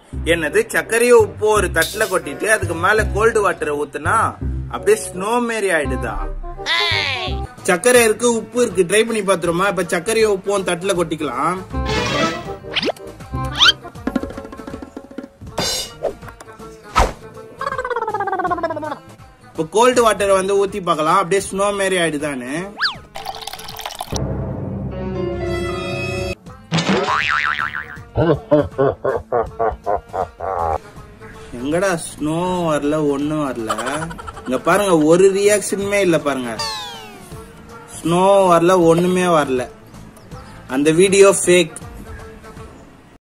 என்னது சர்க்கரையும் உப்பு ஒரு தட்டுல கொட்டிட்டு அதுக்கு மேல கோல்டு வாட்டரை ஊத்துனா அப்படியே ஸ்னோ மாரி ஆயிடுதா சர்க்கரை இருக்கு உப்பு இருக்கு ட்ரை பண்ணி பாத்துருமா இப்ப சர்க்கரையும் உப்பும் தட்டுல கொட்டிக்கலாம் இப்ப கோல்டு வாட்டரை வந்து ஊத்தி பார்க்கலாம் அப்படியே ஸ்னோ மாரி ஆயிடுதான்னு எங்கடா ஸ்னோ வரல ஒண்ணும் வரல இங்க பாருங்க ஒரு ரியாக்ஷனுமே இல்ல பாருங்க ஸ்னோ வரல ஒண்ணுமே வரல அந்த வீடியோ ஃபேக்